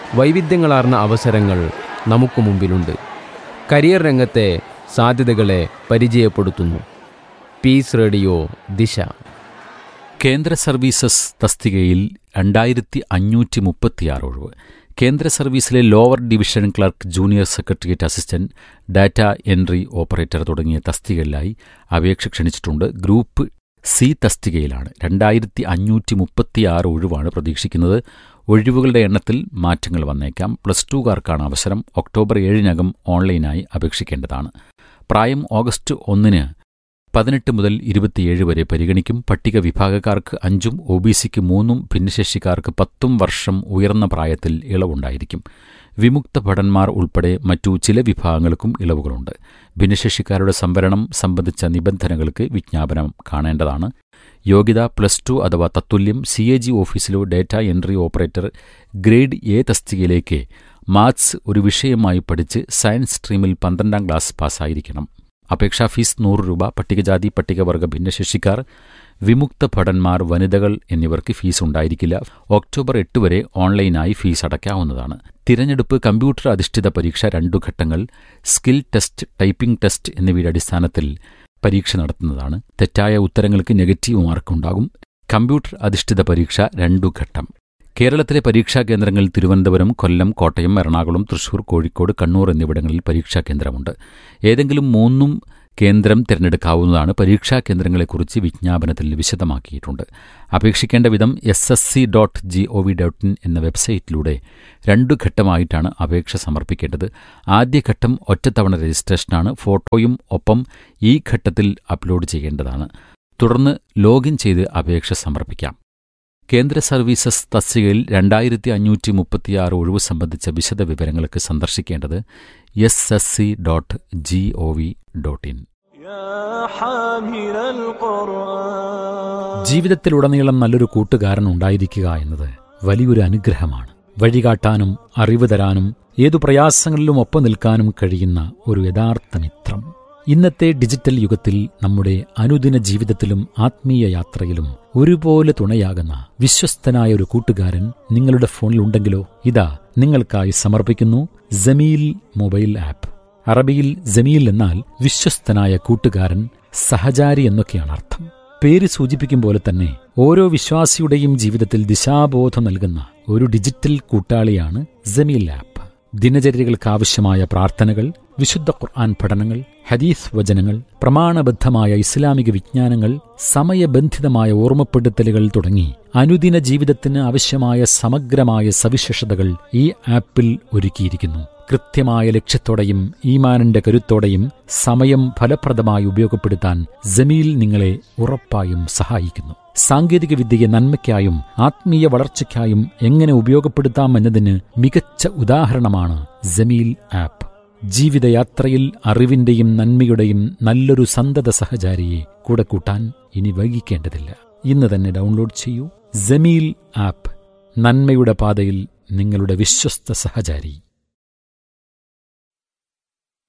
വൈവിധ്യങ്ങളാർന്ന അവസരങ്ങൾ നമുക്ക് മുമ്പിലുണ്ട് കരിയർ രംഗത്തെ സാധ്യതകളെ പരിചയപ്പെടുത്തുന്നു പീസ് റേഡിയോ ദിശ കേന്ദ്ര സർവീസസ് തസ്തികയിൽ രണ്ടായിരത്തി അഞ്ഞൂറ്റി മുപ്പത്തിയാറ് ഒഴിവ് കേന്ദ്ര സർവീസിലെ lower division clerk junior secretariat assistant data entry operator തുടങ്ങിയ തസ്തികകളിലായി അപേക്ഷ ക്ഷണിച്ചിട്ടുണ്ട് ഗ്രൂപ്പ് സി തസ്തികയിലാണ് രണ്ടായിരത്തി അഞ്ഞൂറ്റി മുപ്പത്തിയാറ് ഒഴിവാണ് പ്രതീക്ഷിക്കുന്നത് ഒഴിവുകളുടെ എണ്ണത്തിൽ മാറ്റങ്ങൾ വന്നേക്കാം പ്ലസ് ടുകാർക്കാണ് അവസരം ഒക്ടോബർ ഏഴിനകം ഓൺലൈനായി അപേക്ഷിക്കേണ്ടതാണ് പ്രായം ഓഗസ്റ്റ് ഒന്നിന് പതിനെട്ട് മുതൽ ഇരുപത്തിയേഴ് വരെ പരിഗണിക്കും പട്ടിക വിഭാഗക്കാർക്ക് അഞ്ചും ഒ ബി സിക്ക് മൂന്നും ഭിന്നശേഷിക്കാർക്ക് പത്തും വർഷം ഉയർന്ന പ്രായത്തിൽ ഇളവുണ്ടായിരിക്കും വിമുക്ത ഭടന്മാർ ഉൾപ്പെടെ മറ്റു ചില വിഭാഗങ്ങൾക്കും ഇളവുകളുണ്ട് ഭിന്നശേഷിക്കാരുടെ സംവരണം സംബന്ധിച്ച നിബന്ധനകൾക്ക് വിജ്ഞാപനം കാണേണ്ടതാണ് യോഗ്യത പ്ലസ് ടു അഥവാ തത്തുല്യം സി എ ജി ഓഫീസിലോ data entry operator grade A തസ്തികയിലേക്ക് മാത്സ് ഒരു വിഷയമായി പഠിച്ച് സയൻസ് സ്ട്രീമിൽ പന്ത്രണ്ടാം ക്ലാസ് പാസ്സായിരിക്കണം അപേക്ഷാ ഫീസ് നൂറ് രൂപ പട്ടികജാതി പട്ടികവർഗ ഭിന്നശേഷിക്കാർ വിമുക്ത ഭടന്മാർ വനിതകൾ എന്നിവർക്ക് ഫീസ് ഉണ്ടായിരിക്കില്ല ഒക്ടോബർ എട്ട് വരെ ഓൺലൈനായി ഫീസ് അടയ്ക്കാവുന്നതാണ് തിരഞ്ഞെടുപ്പ് കമ്പ്യൂട്ടർ അധിഷ്ഠിത പരീക്ഷ രണ്ടു ഘട്ടങ്ങൾ സ്കിൽ ടെസ്റ്റ് ടൈപ്പിംഗ് ടെസ്റ്റ് എന്നിവയുടെ അടിസ്ഥാനത്തിൽ പരീക്ഷ നടത്തുന്നതാണ് തെറ്റായ ഉത്തരങ്ങൾക്ക് നെഗറ്റീവ് മാർക്ക് ഉണ്ടാകും കമ്പ്യൂട്ടർ അധിഷ്ഠിത പരീക്ഷ രണ്ടു ഘട്ടം കേരളത്തിലെ പരീക്ഷാ കേന്ദ്രങ്ങൾ തിരുവനന്തപുരം കൊല്ലം കോട്ടയം എറണാകുളം തൃശൂർ കോഴിക്കോട് കണ്ണൂർ എന്നിവിടങ്ങളിൽ പരീക്ഷാ കേന്ദ്രമുണ്ട് ഏതെങ്കിലും മൂന്നും കേന്ദ്രം തിരഞ്ഞെടുക്കാവുന്നതാണ് പരീക്ഷാ കേന്ദ്രങ്ങളെക്കുറിച്ച് വിജ്ഞാപനത്തിൽ വിശദമാക്കിയിട്ടുണ്ട് അപേക്ഷിക്കേണ്ട വിധം S S C dot G O V dot in എന്ന വെബ്സൈറ്റിലൂടെ രണ്ടു ഘട്ടമായിട്ടാണ് അപേക്ഷ സമർപ്പിക്കേണ്ടത് ആദ്യഘട്ടം ഒറ്റത്തവണ രജിസ്ട്രേഷനാണ് ഫോട്ടോയും ഒപ്പം ഈ ഘട്ടത്തിൽ അപ്ലോഡ് ചെയ്യേണ്ടതാണ് തുടർന്ന് ലോഗിൻ ചെയ്ത് അപേക്ഷ സമർപ്പിക്കാം കേന്ദ്ര സർവീസസ് തസ്തികയിൽ രണ്ടായിരത്തി അഞ്ഞൂറ്റി മുപ്പത്തിയാറ് ഒഴിവ് സംബന്ധിച്ച വിശദ വിവരങ്ങൾക്ക് സന്ദർശിക്കേണ്ടത് S S C dot G O V dot in ജീവിതത്തിലുടനീളം നല്ലൊരു കൂട്ടുകാരൻ ഉണ്ടായിരിക്കുക എന്നത് വലിയൊരു അനുഗ്രഹമാണ് വഴികാട്ടാനും അറിവ് തരാനും ഏതു പ്രയാസങ്ങളിലും ഒപ്പം നിൽക്കാനും കഴിയുന്ന ഒരു യഥാർത്ഥ മിത്രം ഇന്നത്തെ ഡിജിറ്റൽ യുഗത്തിൽ നമ്മുടെ അനുദിന ജീവിതത്തിലും ആത്മീയ യാത്രയിലും ഒരുപോലെ തുണയാകുന്ന വിശ്വസ്തനായ ഒരു കൂട്ടുകാരൻ നിങ്ങളുടെ ഫോണിൽ ഉണ്ടെങ്കിലോ ഇതാ നിങ്ങൾക്കായി സമർപ്പിക്കുന്നു ജമീൽ മൊബൈൽ ആപ്പ് അറബിയിൽ ജമീൽ എന്നാൽ വിശ്വസ്തനായ കൂട്ടുകാരൻ സഹചാരി എന്നൊക്കെയാണ് അർത്ഥം പേര് സൂചിപ്പിക്കും പോലെ തന്നെ ഓരോ വിശ്വാസിയുടെയും ജീവിതത്തിൽ ദിശാബോധം നൽകുന്ന ഒരു ഡിജിറ്റൽ കൂട്ടാളിയാണ് ജമീൽ ആപ്പ് ദിനചര്യകൾക്കാവശ്യമായ പ്രാർത്ഥനകൾ വിശുദ്ധ ഖുർആൻ പഠനങ്ങൾ ഹദീസ് വചനങ്ങൾ പ്രമാണബദ്ധമായ ഇസ്ലാമിക വിജ്ഞാനങ്ങൾ സമയബന്ധിതമായ ഓർമ്മപ്പെടുത്തലുകൾ തുടങ്ങി അനുദിന ജീവിതത്തിന് ആവശ്യമായ സമഗ്രമായ സവിശേഷതകൾ ഈ ആപ്പിൽ ഒരുക്കിയിരിക്കുന്നു കൃത്യമായ ലക്ഷ്യത്തോടെയും ഈമാനിന്റെ കരുത്തോടെയും സമയം ഫലപ്രദമായി ഉപയോഗപ്പെടുത്താൻ ജമീൽ നിങ്ങളെ ഉറപ്പായും സഹായിക്കുന്നു സാങ്കേതിക വിദ്യയെ നന്മയ്ക്കായും ആത്മീയ വളർച്ചയ്ക്കായും എങ്ങനെ ഉപയോഗപ്പെടുത്താം എന്നതിന് മികച്ച ഉദാഹരണമാണ് ജമീൽ ആപ്പ് ജീവിതയാത്രയിൽ അറിവിന്റെയും നന്മയുടെയും നല്ലൊരു സന്തത സഹചാരിയെ കൂടെ കൂട്ടാൻ ഇനി വൈകിക്കേണ്ടതില്ല ഇന്ന് തന്നെ ഡൗൺലോഡ് ചെയ്യൂ ജമീൽ ആപ്പ് നന്മയുടെ പാതയിൽ നിങ്ങളുടെ വിശ്വസ്ത സഹചാരി